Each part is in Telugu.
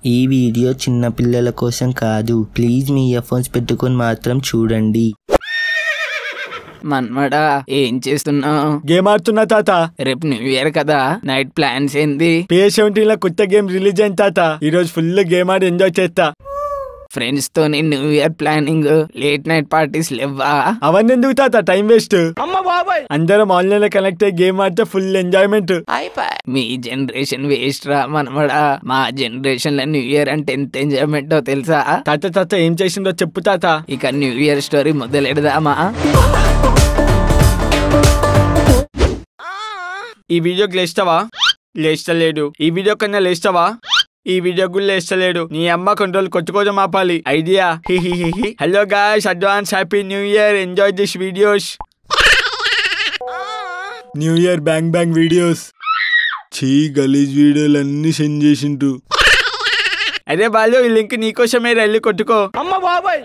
ఈ వీడియో చిన్న పిల్లల కోసం కాదు ప్లీజ్ మీ ఇయర్ ఫోన్స్ పెట్టుకొని మాత్రం చూడండి మన్మడా ఏం చేస్తున్నావు గేమ్ ఆడుతున్నా తాత రేపు న్యూ ఇయర్ కదా నైట్ ప్లాన్స్ ఏంది పిఎస్ సెవెంటీన్ లో కొత్త గేమ్ రిలీజ్ అయింది తాత ఈ రోజు ఫుల్ గేమ్ ఆడి ఎంజాయ్ చేస్తా ఫ్రెండ్స్ తో new year planning late night parties లేవా అవన్నీ ఎందుకు తాత టైం వేస్ట్ అందరం ఆన్లైన్ లో కనెక్ట్ అయ్యి గేమ్ ఆడితే ఫుల్ ఎంజాయ్మెంట్ మీ జనరేషన్ వేస్ట్ రా మనమడా మా జనరేషన్ లో న్యూ ఇయర్ అంటే ఎంత ఎంజాయ్మెంట్ తెలుసా తాత తాత ఏం చేసిందో చెప్పు తాత ఇక న్యూ ఇయర్ స్టోరీ మొదలెడదామా ఈ వీడియోకి లేస్తావా లేస్తలేడు ఈ వీడియో కన్నా లేస్తావా ఈ వీడియో కూడా లేస్తలేడు నీ అమ్మ కంట్రోల్ కొట్టుకోవడం ఆపాలి idea hello guys advance happy new year enjoy this videos new year bang bang videos చీ గలీజ్ వీడియోలు అన్ని సెండ్ చేసిండ్రు అరే బాలు ఈ లింక్ నీకోసమే వెళ్ళి కొట్టుకో అమ్మ బాబాయ్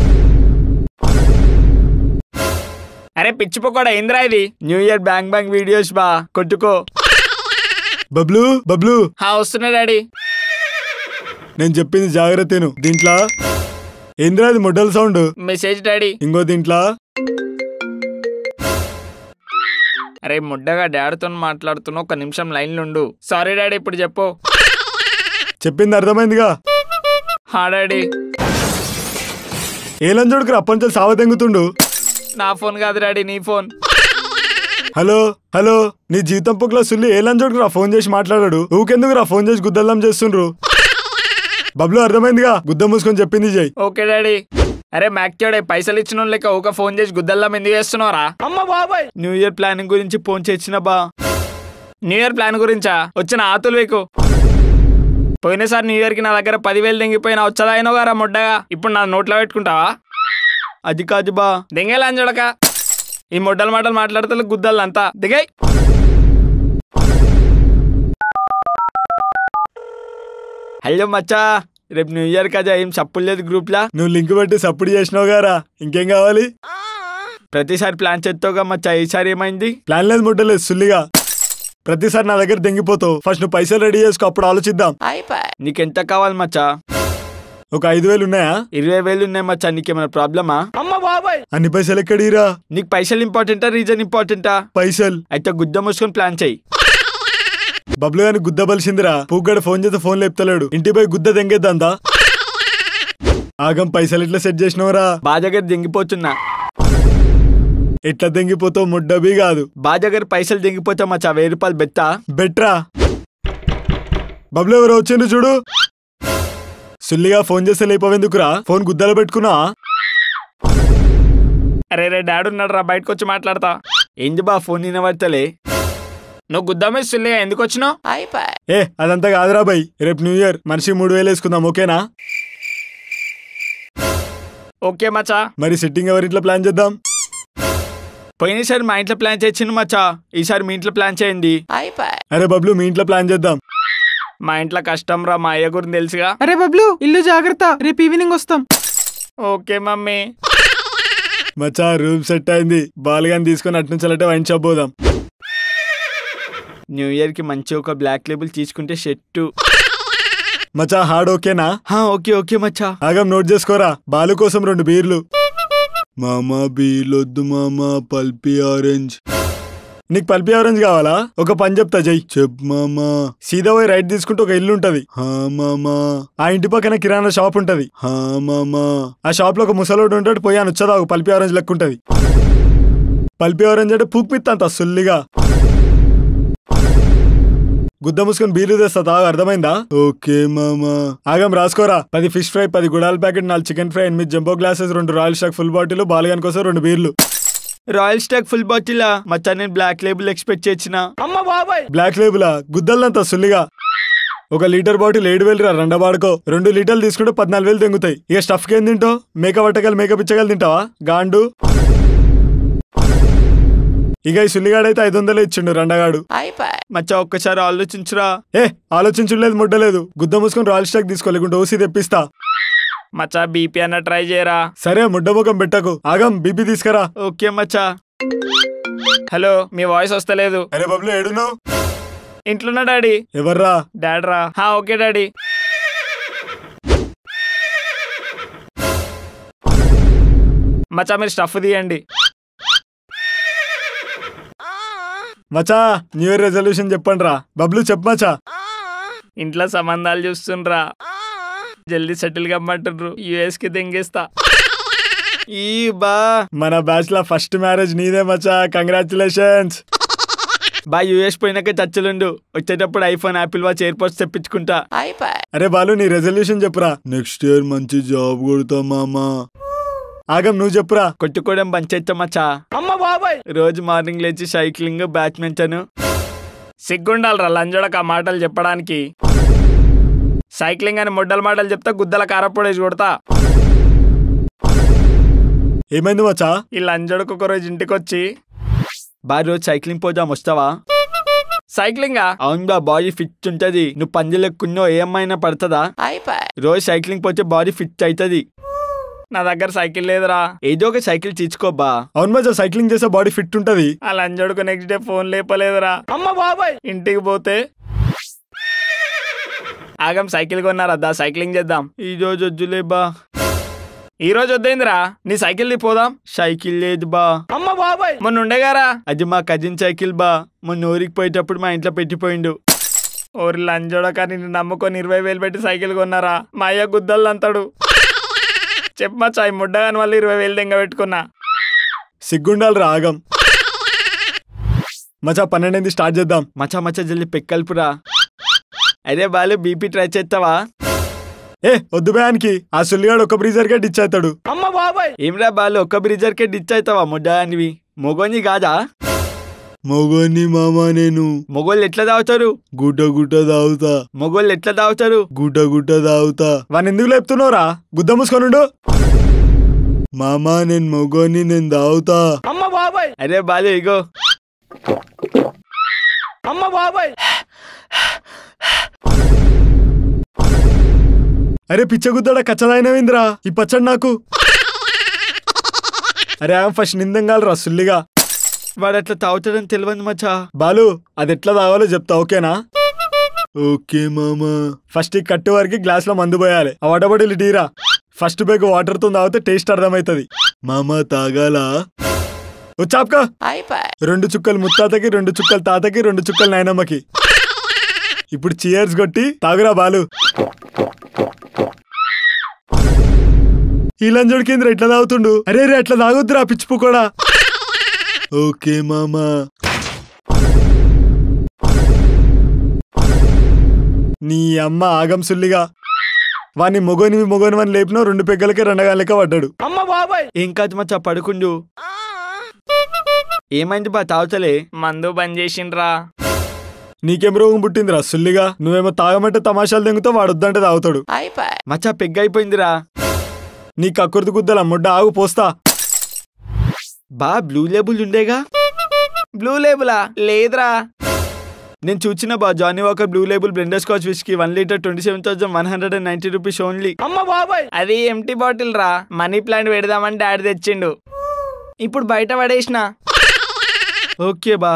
అరే పిచ్చిపోకోడా ఏంద్రా ఇది new year bang bang videos బా కొట్టుకో బబ్లు బబ్లు హా వస్తున్నా డాడీ నేను చెప్పింది జాగ్రత్తను దీంట్లో ఏంద్రా అది మొడల్ సౌండ్ మెసేజ్ డాడీ ఇంకో దీంట్లో అరే ముడ్డగా డాడీతో మాట్లాడుతున్నా ఒక నిమిషం లైన్లో ఉండు సారీ డాడీ ఇప్పుడు చెప్పు చెప్పింది అర్థమైందిగా హా డాడీ ఏలని చూడుకురా అప్పటి సావ తెంగుతుండు నా ఫోన్ కాదు డాడీ నీ ఫోన్ హలో హలో నీ జీతం పొక్కులో సుల్లి ఏలని చూడుకురా ఫోన్ చేసి మాట్లాడాడు ఊకెందుకురా ఫోన్ చేసి గుద్దల్లం చేస్తుండ్రు బబ్లు అర్థమైందిగా గుద్ద మూసుకొని చెప్పింది జై ఓకే డాడీ అరే మ్యాక్టోడే పైసలు ఇచ్చిన లెక్క ఒక ఫోన్ చేసి గుద్దల్లం ఎందుకు చేస్తున్నారా అమ్మ బాబాయ్ న్యూ ఇయర్ ప్లానింగ్ గురించి ఫోన్ చేసిన బా న్యూ ఇయర్ ప్లాన్ గురించా వచ్చిన ఆతులు వేకు పోయినసారి న్యూ ఇయర్ కి నా దగ్గర పదివేలు దెంగిపోయినా వచ్చదా అయినో గారా ముడ్డగా ఇప్పుడు నా నోట్లో పెట్టుకుంటావా అది కాదు బా దెంగేలా అని చూడక ఈ మొడ్డలు మాటలు మాట్లాడితే గుద్దలు అంతా దిగాయి హలో మచ్చా రేపు న్యూ ఇయర్ కదా ఏం సప్పుడు లేదు గ్రూప్ లా నువ్వు లింక్ పెట్టి సప్పుడు చేసినావు గారా ఇంకేం కావాలి ప్రతిసారి ప్లాన్ చేస్తావుగా మచ్చా ఈసారి ఏమైంది ప్లాన్ లేదు ముట్టలేదు సుల్లిగా ప్రతిసారి నా దగ్గర దెంగిపోతావు ఫస్ట్ నువ్వు పైసలు రెడీ చేసుకో అప్పుడు ఆలోచిద్దాం నీకెంత కావాలి మచ్చా ఒక ఐదు వేలు ఉన్నాయా ఇరవై వేలు ఉన్నాయి మచ్చా నీకేమైనా ప్రాబ్లమా అన్ని పైసలు ఎక్కడిరా నీకు పైసలు ఇంపార్టెంటా రీజన్ ఇంపార్టెంటా పైసలు అయితే గుద్ద మూసుకొని ప్లాన్ చెయ్యి బబ్లు గాని గుద్ద బలిసిందిరా పూగడ ఫోన్ చేస్తే ఫోన్ లేపుతలేడు ఇంటి పోయి గుద్ద దెంగేద్దా ఆగం పైసలు ఎట్లా సెట్ చేసినవరా బాజగర్ దెంగిపోతున్నా ఎట్లా దెంగిపోతావు ముడ్డబీ కాదు బాజగర్ పైసలు దెంగిపోతా మచ్చా వెయ్యి రూపాయలు బెట్టా బెట్రా బబ్లు ఎవరు వచ్చిండ్రు చూడు సుల్లిగా ఫోన్ చేస్తే లేపవెందుకురా ఫోన్ గుద్దలో పెట్టుకున్నా అరే రే డాడీ ఉన్నాడు రా బయటకు వచ్చి మాట్లాడతా ఏంది బా ఫోన్ వినబడతలే నువ్వు గుద్దామే సుల్లిగా ఎందుకు వచ్చినావు ఏ అదంతా కాదురా బై రేపు న్యూ ఇయర్ మనిషి మూడు వేలు వేసుకుందాం ఓకేనా ఓకే మచ్చా మరి సిట్టింగ్ ఎవరింట్లో ప్లాన్ చేద్దాం పోయినసారి మా ఇంట్లో ప్లాన్ చేసిండు మచ్చా ఈసారి మీ ఇంట్లో ప్లాన్ చేయండి అరే బబ్లు మీ ఇంట్లో ప్లాన్ చేద్దాం మా ఇంట్లో కష్టం రా మా అయ్య గురించి తెలుసుగా అరే బబ్లు ఇల్లు జాగ్రత్త రేపు ఈవినింగ్ వస్తాం ఓకే మమ్మీ మచ్చా రూమ్ సెట్ అయింది బాల్గాని తీసుకొని అటు నుంచి అలాంటి వైన్ షాప్ పోదాం న్యూ ఇయర్ కి మంచి ఒక బ్లాక్ లేబుల్ తీసుకుంటే షర్టు మచ్చా హార్డ్ ఓకేనా హా ఓకే ఓకే మచ్చా ఆగం నోట్ చేసుకోరా బాలు కోసం రెండు బీర్లు మామా బీర్లొద్దు మామా పల్పి ఆరెంజ్ నీకు పల్పి ఆరెంజ్ కావాలా ఒక పని చెప్తా జై చెప్ మామా సీదా పోయి రైట్ తీసుకుంటే ఒక ఇల్లు ఉంటది హా మామా ఆ ఇంటి పక్కన కిరాణా షాప్ ఉంటది హా మామా ఆ షాప్ లో ఒక ముసలోడు ఉంటాడు పోయి అని వచ్చదా ఒక పల్పి ఆరెంజ్ లెక్క ఉంటది పల్పి ఆరెంజ్ అంటే పూక్ మిత్తంత సుల్లిగా గుద్ద మూసుకొని బీర్లు తెస్తా తాగు అర్థమైందా ఓకే మామా ఆగం రాసుకోరా పది ఫిష్ ఫ్రై పది గుడాల ప్యాకెట్ నాలుగు చికెన్ ఫ్రై ఎనిమిది జంబో గ్లాసెస్ రెండు రాయల్ స్టాక్ ఫుల్ బాటిల్ బాలగాన్ కోసం రెండు బీర్లు రాయల్ స్టాక్ ఫుల్ బాటిల్ మచ్చా నేను బ్లాక్ లేబుల్ ఎక్స్పెక్ట్ చేసిన బ్లాక్ లేబులా గుద్దల్లంతా సుల్లిగా ఒక లీటర్ బాటిల్ ఏడు వేలు రా రెండ వాడుకో రెండు లీటర్లు తీసుకుంటే పద్నాలుగు వేలు తెంగుతాయి ఇక స్టఫ్ ఏం తింటావు మేకప్ పట్టగలు మేకప్ ఇచ్చగలు తింటావా గాండు ఇక ఈ సుల్లిగాడైతే ఐదు వందలు ఇచ్చిండు రెండగాడు మచ్చా ఒక్కసారి ఆలోచించురా ఏ ఆలోచించలేదు ముడ్డలేదు గుద్ద మూసుకొని రాయల్ స్టాక్ తీసుకోలేకుంటే ఓసీ తెప్పిస్తా మచ్చా బీపీ అన్న ట్రై చేయరా సరే ముడ్డ ముఖం పెట్టకు ఆగం బీపీ తీసుకురా ఓకే మచ్చా హలో మీ వాయిస్ వస్తలేదు అరే బబ్లు ఏడును ఇంట్లోన్నా డాడీ ఎవర్రా డాడీ రా హా ఓకే డాడీ మచ్చా మీరు స్టఫ్ తీయండి మచా న్యూ ఇయర్ రెజల్యూషన్ చెప్పండి రా బబ్లు చెప్పు మచా ఇంట్లో సంబంధాలు చూస్తుండ్రా జల్దీ సెటిల్ కమ్మంటుండ్రు యుఎస్ కి దెంగేస్తా ఈ బా మన బ్యాచ్ లో ఫస్ట్ మ్యారేజ్ నీదే మచా కంగ్రాచులేషన్స్ బా యూఎస్ పోయినాక చచ్చలుండు వచ్చేటప్పుడు ఐఫోన్ యాపిల్ వాచ్ ఎయిర్పోర్ట్స్ తెప్పించుకుంటా అరే బాలు నీ రెజల్యూషన్ చెప్పురా నెక్స్ట్ ఇయర్ మంచి జాబ్ కొడతా మామా ఆగం నువ్వు చెప్పురా కొట్టుకోవడం పంచేత్తా మచ్చా అమ్మ బాబాయ్ రోజు మార్నింగ్ లేచి సైక్లింగ్ బ్యాడ్మింటన్ సిగ్గుండాలరా లంజోడకు ఆ మాటలు చెప్పడానికి సైక్లింగ్ అని మొడ్డల మాటలు చెప్తా గుద్దల కారపొడేసి కొడతా ఏమైంది మచ్చా ఈ లంజోడకు ఒక రోజు ఇంటికి వచ్చి బా రోజు సైక్లింగ్ పోదాం వస్తావా సైక్లింగా అవును బా బాడీ ఫిట్ ఉంటది నువ్వు పంజలెక్కున్నో ఏమైనా పడుతుందా రోజు సైక్లింగ్ పోతే బాడీ ఫిట్ అవుతుంది నా దగ్గర సైకిల్ లేదురా ఏదో ఒక సైకిల్ తీసుకోబ్బా అవును మచ్చా సైక్లింగ్ చేస్తే బాడీ ఫిట్ ఉంటది ఆ లంజోడుకు నెక్స్ట్ డే ఫోన్ లేపలేదురా అమ్మ బాబాయ్ ఇంటికి పోతే ఆగం సైకిల్ కొన్నారా దా సైక్లింగ్ చేద్దాం ఈ రోజు వద్దులే బా ఈ రోజు వద్దేందిరా నీ సైకిల్ పోదాం సైకిల్ లేదు బా అమ్మ బాబాయ్ మొన్న ఉండేగారా అది మా కజిన్ సైకిల్ బా మొన్న ఊరికి పోయేటప్పుడు మా ఇంట్లో పెట్టిపోయిండు ఓరి లంజోడక నిన్ను నమ్ముకొని ఇరవై వేలు పెట్టి సైకిల్ కొన్నారా మా అయ్య గుద్దలు అంతాడు చెప్పమా చాయ్ ముడ్డగాని వాళ్ళు ఇరవై వేలు దెంగ పెట్టుకున్నా సిగ్గుండాలి రాగం మచా పన్నెండు స్టార్ట్ చేద్దాం మచా మచా జల్లి పెక్కల్పురా అరే బాలు బీపీ ట్రై చేస్తావా ఏ వద్దు భయానికి ఆ సుల్లిగాడు ఒక బ్రీజర్ కే డిచ్ అవుతాడు అమ్మ బాబాయ్ ఏమిరా బాలు ఒక్క బ్రీజర్ కే డిచ్ అవుతావా ముడ్డానివి మొగోని కాదా మొగోని మామా నేను మొగోళ్ళు ఎట్లా తాగుతారు గుడ్డ గుడ్డ తాగుతా మొగోళ్ళు ఎట్లా తాగుతారు గుడ్డ గుడ్డ తాగుతా వాని ఎందుకు లేపుతున్నావురా గుద్ద మూసుకొనుండు మామా నేను మొగోని నేను తాగుతా అమ్మ బాబాయ్ అరే బాలు ఇగో అమ్మ బాబాయ్ అరే పిచ్చగుద్దాడ కచ్చదాయినవింద్రా ఈ పచ్చడి నాకు అరే ఆమె ఫస్ట్ నిందంగాలరా సుల్లిగా వాడు అట్లా తాగుతాడని తెలియదు మచ్చా బాలు అది ఎట్లా తాగాలో చెప్తా ఓకేనా ఓకే మామా ఫస్ట్ ఈ కట్టు వరకు గ్లాస్ లో మందు పోయాలి ఆ వడబడి డీరా ఫస్ట్ బేగ్ వాటర్ తో తాగితే టేస్ట్ అర్థమవుతుంది మామా తాగాలా వచ్చాప్కా రెండు చుక్కలు ముత్తాతకి రెండు చుక్కలు తాతకి రెండు చుక్కలు నాయనమ్మకి ఇప్పుడు చియర్స్ కొట్టి తాగురా బాలు ఈ లంజోడి కేంద్ర ఎట్లా తాగుతుండు అరే రే ఎట్లా తాగొద్దురా పిచ్చిపు కూడా ఓకే మామా నీ అమ్మ ఆగం సుల్లిగా వాని మొగోని మొగోని వాని లేపినా రెండు పెగ్గలకే రెండగాలకే పడ్డాడు అమ్మ బాబాయ్ ఏం కాదు మచ్చా పడుకుండు ఏమైంది బా తాగుతలే మందు బంద్ చేసిండ్రా నీకేం రోగం పుట్టిందిరా సుల్లిగా నువ్వేమో తాగమంటే తమాషాలు దెంగుతావు వాడొద్దంటే తాగుతాడు మచ్చా పెగ్గైపోయిందిరా నీ కక్కుర్తి గుద్దల ముడ్డ ఆగు పోస్తా బా బ్లూ లేబుల్ ఉండేగా బ్లూ లేబులా లేదురా నేను చూచిన బా Johnnie Walker Blue Label blender scotch whisky one litre twenty seven thousand one hundred and ninety rupees only అమ్మ బాబాయ్ అది ఎంటీ బాటిల్ రా మనీ ప్లాంట్ పెడదామని డాడీ తెచ్చిండు ఇప్పుడు బయట పడేసిన ఓకే బా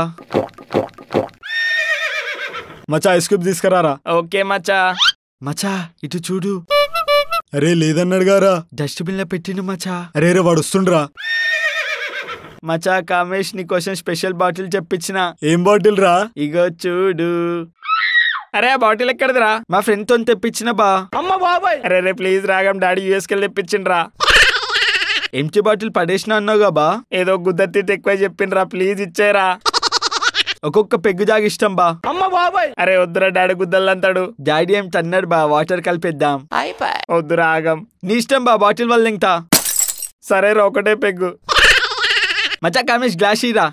మచా ఐస్ క్యూబ్ తీసుకురారా ఓకే మచ్చా మచా ఇటు చూడు అరే లేదన్నాడు గారా డస్ట్బిన్ లో పెట్టిండు మచా అరే రే వాడు వస్తుండ్రా మచా కామేష్ నీ కోసం స్పెషల్ బాటిల్ చెప్పించిన ఏం బాటిల్ రా ఇగో చూడు అరే ఆ బాటిల్ ఎక్కడిదిరా మా ఫ్రెండ్ తో తెప్పించిన బా అమ్మ బాబాయ్ అరే రే ప్లీజ్ రాగం డాడీ యూఎస్కి వెళ్ళి తెప్పించిండ్రా ఎంటీ బాటిల్ పడేసిన అన్నావుగా బా ఏదో గుద్దతి ఎక్కువ చెప్పిండ్రా ప్లీజ్ ఇచ్చేరా ఒక్కొక్క పెగ్గు జాగి ఇష్టం బా అమ్మ బాబాయ్ అరే వద్దురా డాడీ గుద్దలు అంతాడు డాడీ ఏం తన్నాడు బా వాటర్ కలిపేద్దాం వద్దురా ఆగం నీ ఇష్టం బా బాటిల్ వల్ల ఇంకా సరేరా ఒకటే పెగ్గు మచా కామేష్ గ్లాస్ ఇరా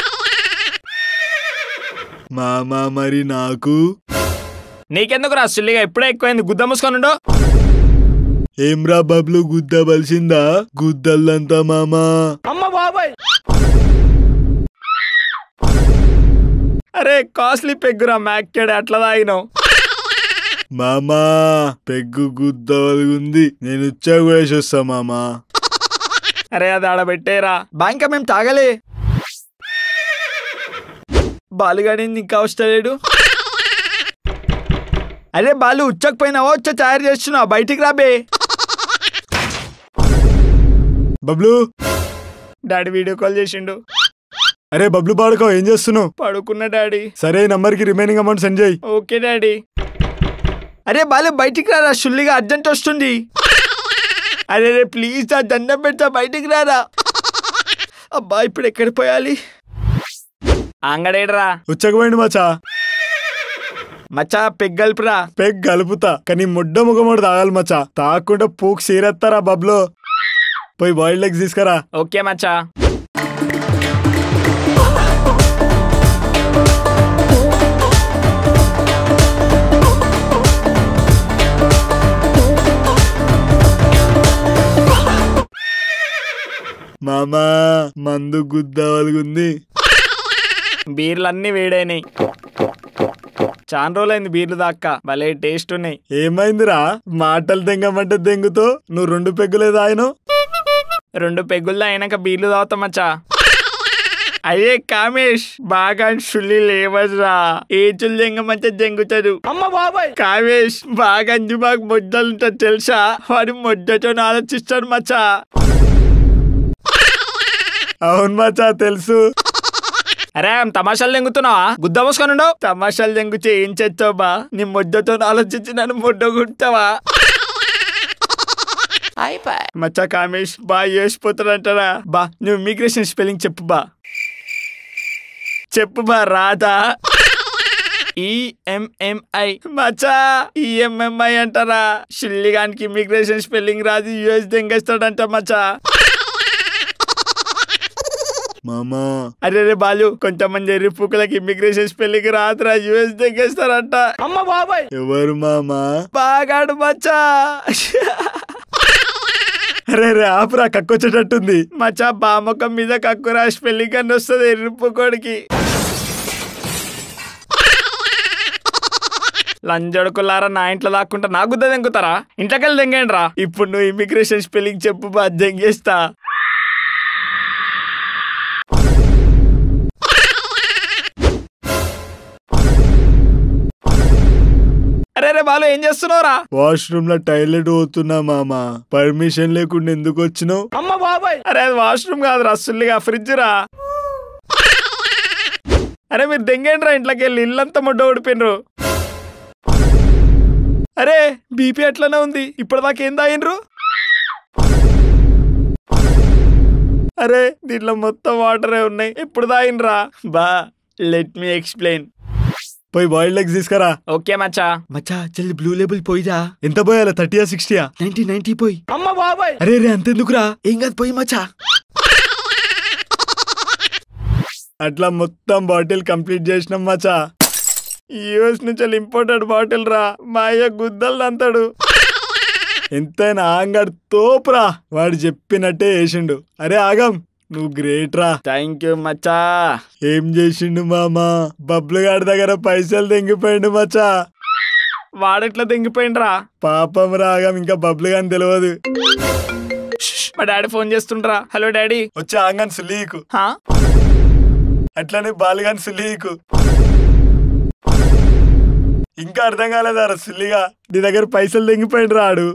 మామా మరి నాకు నీకెందుకు రా సుల్లిగా ఇప్పుడే ఎక్కువైంది గుద్ద మూసుకొని ఏమ్రా బబ్లు గుద్ద బలిసిందా గుద్దల్లంతా మామా అమ్మ బాబాయ్ అరే కాస్ట్లీ పెగ్గురా మ్యాక్కెడ్ అట్లా తాగినావు మామా పెగ్గు గుద్ద ఉంది నేను ఇచ్చా కూడా చూస్తా మామా అరే అది ఆడ పెట్టేరా బాంకా మేము తాగలే బాలుగాడి ఇంకా వస్తలేడు అరే బాలు ఉచ్చకపోయినావా వచ్చా తయారు చేస్తున్నావు బయటికి రాబే బబ్లు డాడీ వీడియో కాల్ చేసిండు అరే బబ్లు బాడుకో ఏం చేస్తున్నావు పడుకున్న డాడీ సరే ఈ నంబర్కి రిమైనింగ్ అమౌంట్ సెండ్ చేయి ఓకే డాడీ అరే బాలు బయటికి రారా షుల్లిగా అర్జెంట్ వస్తుంది అరే రే ప్లీజ్ దా దండం పెడతా బయటికి రారా అబ్బా ఇప్పుడు ఎక్కడ పోయాలి అంగడేడ్రా ఉచ్చకపోయింది మచ్చా మచ్చా పెగ్గల్పురా పెగ్ కలుపుతా కానీ ముడ్డ ముఖముడు తాగాలి మచ్చా తాగకుండా పూక్ సీరెత్తారా బబ్లో పోయి బాయిల్డ్ ఎగ్స్ తీసుకురా ఓకే మచ్చా మామా మందు గుద్దవలుగుంది బీర్లు అన్ని వేడైనాయి చాలా రోజులైంది బీర్లు దాక్క భలే టేస్ట్ ఉన్నాయి ఏమైందిరా మాటలు దెంగమంటే దెంగుతో నువ్వు రెండు పెగ్గులే తాగినావు రెండు పెగ్గుల్లో అయినాక బీర్లు తాగుతాం మచ్చా అయ్యే కామేష్ బాగా షుల్లి లేవదురా ఏచులు దెంగ మంచి దెంగుతాడు అమ్మ బాబాయ్ కామేష్ బాగా అంజు బాగా మొద్దలు ఉంటుంది తెలుసా వాడు మొద్దతో ఆలోచిస్తాడు మచ్చా అవును మచ్చా తెలుసు అరే ఆమె తమాషాలు దెంగుతున్నావా గుద్ద మూసుకొని ఉండవు తమాషాలు దెంగుతే ఏం చేస్తావు బా నీ మొద్దతో ఆలోచించి నన్ను మొడ్డ గుంటావా మచ్చా కామేష్ బా వేసిపోతాడంటారా బా నువ్వు ఇమిగ్రేషన్ స్పెల్లింగ్ చెప్పు బా చెప్పు బా రాదా ఈఎంఎంఐ మచ్చా ఈఎంఎంఐ అంటారా షిల్లిగానికి ఇమిగ్రేషన్ స్పెల్లింగ్ రాదు యుఎస్ దెంగేస్తాడంట మచ్చా మామా అరే రే బాలు కొంతమంది ఎర్రిపుకులకి ఇమిగ్రేషన్ స్పెల్లింగ్ రాదురా యుఎస్ దెంగేస్తారంట అమ్మ బాబాయ్ ఎవరు మామా బాగాడు మచ్చా అరే రే ఆపురా కక్కొచ్చేటట్టుంది మచ్చా బామకం మీద కక్కురా స్పెల్లింగ్ అని వస్తుంది ఎర్రిపుకోడికి లంజడుకులారా నా ఇంట్లో దాక్కుంటా నా గుద్ద దెంగుతారా ఇంట్లోకెళ్ళి దెంగండి రా ఇప్పుడు నువ్వు ఇమిగ్రేషన్ స్పెల్లింగ్ చెప్పు బా దెంగేస్తా అరే రే బాలు ఏం చేస్తున్నావురా వాష్రూమ్ లో టాయిలెట్ పోతున్నా మామా పర్మిషన్ లేకుండా ఎందుకు వచ్చినావు అమ్మ బాబాయ్ అరే అది వాష్రూమ్ కాదు రస్సుల్లిగా ఫ్రిడ్జ్ రా అరే మీరు దెంగండి రా ఇంట్లోకి వెళ్ళి ఇల్లంతా ముడ్డ ఓడిపోయినరు అరే బీపీ అట్లనే ఉంది ఇప్పటిదాకా ఏం తాగినరు అరే దీంట్లో మొత్తం వాటరే ఉన్నాయి ఎప్పుడు తాగినరా బా లెట్ మీ ఎక్స్ప్లెయిన్ పోయి బాయిల్డ్ ఎగ్స్ తీసుకురా ఓకే మచ్చా మచ్చా చెల్లి బ్లూ లేబుల్ పోయిరా ఎంత పోయాలా థర్టీయా సిక్స్టీయా నైన్టీ నైన్టీ పోయి అమ్మ బాబాయ్ అరే రే అంతెందుకురా ఏం కాదు పోయి మచ్చా అట్లా మొత్తం బాటిల్ కంప్లీట్ చేసినాం మచ్చా యూఎస్ నుంచి ఇంపోర్టెడ్ బాటిల్ రా మా అయ్య గుద్దలు అంతాడు ఎంతైనా ఆంగడ్ తోపురా వాడు చెప్పినట్టే వేసిండు అరే ఆగం నువ్వు గ్రేట్ రా థ్యాంక్ యూ మచ్చా ఏం చేసిండు మామా బబ్లు గారి దగ్గర పైసలు తెంగిపోయిండు మచ్చా వాడెట్లా తెంగిపోయిండ్రా పాపం రాగం ఇంకా బబ్లు గాని తెలియదు మా డాడీ ఫోన్ చేస్తుండ్రా హలో డాడీ వచ్చి ఆంగన్ సులీకు హా అట్లనే బాలుగాని సులీకు ఇంకా అర్థం కాలేదారా సుల్లిగా నీ దగ్గర పైసలు తెంగిపోయిండు రాడు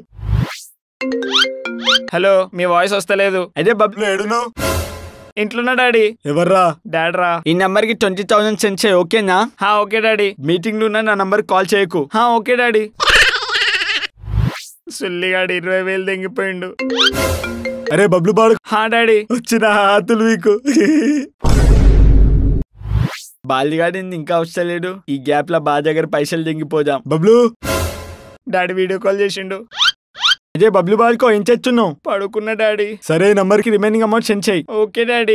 హలో మీ వాయిస్ వస్తలేదు అదే బబ్ బబ్లు ఎడును ఇంట్లోన్నా డాడీ ఎవర్రా డాడ్ రా ఈ నంబర్ కి ట్వంటీ థౌసండ్ సెండ్ చేయి ఓకేనా హా ఓకే డాడీ మీటింగ్ లో ఉన్న నా నంబర్ కాల్ చేయకు హా ఓకే డాడీ సుల్లిగాడు ఇరవై వేలు తెంగిపోయిండు అరే బబ్లు బాడు హా డాడీ వచ్చిన హాతులు మీకు బాలిగాడింది ఇంకా వస్తలేడు ఈ గ్యాప్ లో బా దగ్గర పైసలు తెంగిపోదాం బబ్లు డాడీ వీడియో కాల్ చేసిండు ఇదే బబ్లు బాడుకో ఏం చేస్తున్నావు పడుకున్న డాడీ సరే నంబర్ కి రిమైనింగ్ అమౌంట్ సెండ్ చేయి ఓకే డాడీ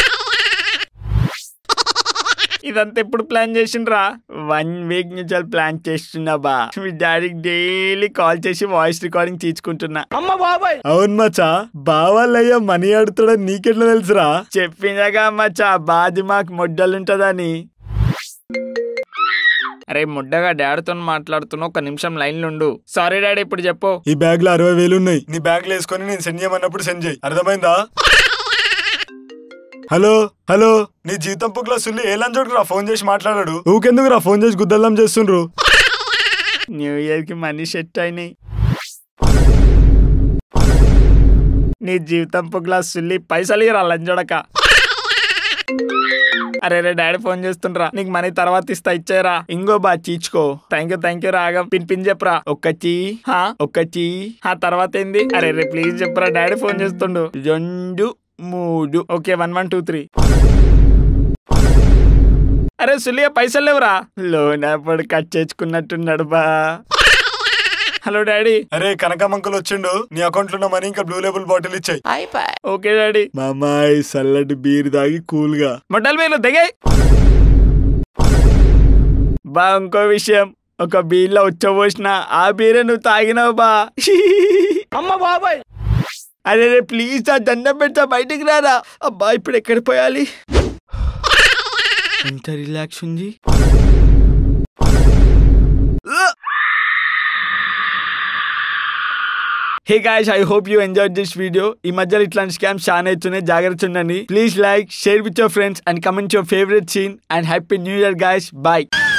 ఇదంతా ఎప్పుడు ప్లాన్ చేసిండ్రా వన్ వీక్ నుంచి ప్లాన్ చేస్తున్నా బా మీ డాడీకి డైలీ కాల్ చేసి వాయిస్ రికార్డింగ్ తీసుకుంటున్నా అమ్మ బాబాయ్ అవును మచ్చా బావాలయ్యా మనీ ఆడుతాడని నీకెట్లా తెలుసురా చెప్పిందగా మచ్చా బాది మాకు మొడ్డలుంటదని అరే ముడ్డగా డాడీతో మాట్లాడుతున్నా ఒక నిమిషం లైన్లో ఉండు సారీ డాడీ ఇప్పుడు చెప్పు ఈ బ్యాగ్ లో అరవై వేలు ఉన్నాయి నీ బ్యాగ్ లో వేసుకొని నేను సెండ్ చేయమన్నప్పుడు సెండ్ చేయి అర్థమైందా హలో హలో నీ జీతం పుక్ల సుల్లి ఏ లంచోడుకు రా ఫోన్ చేసి మాట్లాడాడు ఊకెందుకు రా ఫోన్ చేసి గుద్దల్లం చేస్తుండ్రు న్యూ ఇయర్ కి మనీ సెట్ అయినాయి నీ జీవితం పొగ్లా సుల్లి పైసలు ఇరా లంజోడక అరే రే డాడీ ఫోన్ చేస్తుండ్రా నీకు మనీ తర్వాత ఇస్తా ఇచ్చారా ఇంగో బా చీచుకో థ్యాంక్ యూ థ్యాంక్ యూ రాగం పిన్ పిన్ చెప్పరా ఒక్కటి హా ఒక్కటి హా తర్వాత ఏంది అరే రే ప్లీజ్ చెప్పరా డాడీ ఫోన్ చేస్తుండు రెండు మూడు okay one one two three అరే సులియ పైసలు లేవురా లోన్ అప్పుడు కట్ చేసుకున్నట్టున్నాడు బా హలో డాడీ అరే కనకమంకులు వచ్చిండు నీ అకౌంట్ లో ఉన్న మనీ ఇంకా బ్లూ లేబుల్ బాటిల్ ఇచ్చాయి ఓకే డాడీ మా అమ్మాయి చల్లటి బీర్ తాగి కూల్ గా మొట్టలు మీరు దిగాయి బా ఇంకో విషయం ఒక బీర్లో ఉచ్చబోసిన ఆ బీరే నువ్వు తాగినావు బా అమ్మ బాబాయ్ అరే రే ప్లీజ్ ఆ దండం పెడతా బయటికి రారా అబ్బా ఇప్పుడు ఎక్కడ పోయాలి ఎంత రిలాక్స్ ఉంది hey guys I hope you enjoy this video ఈ మధ్యలో ఇట్లాంటి స్కామ్స్ చాలా అవుతున్నాయి జాగ్రత్త ఉండండి please like share with your friends and comment your favourite scene and happy new year guys bye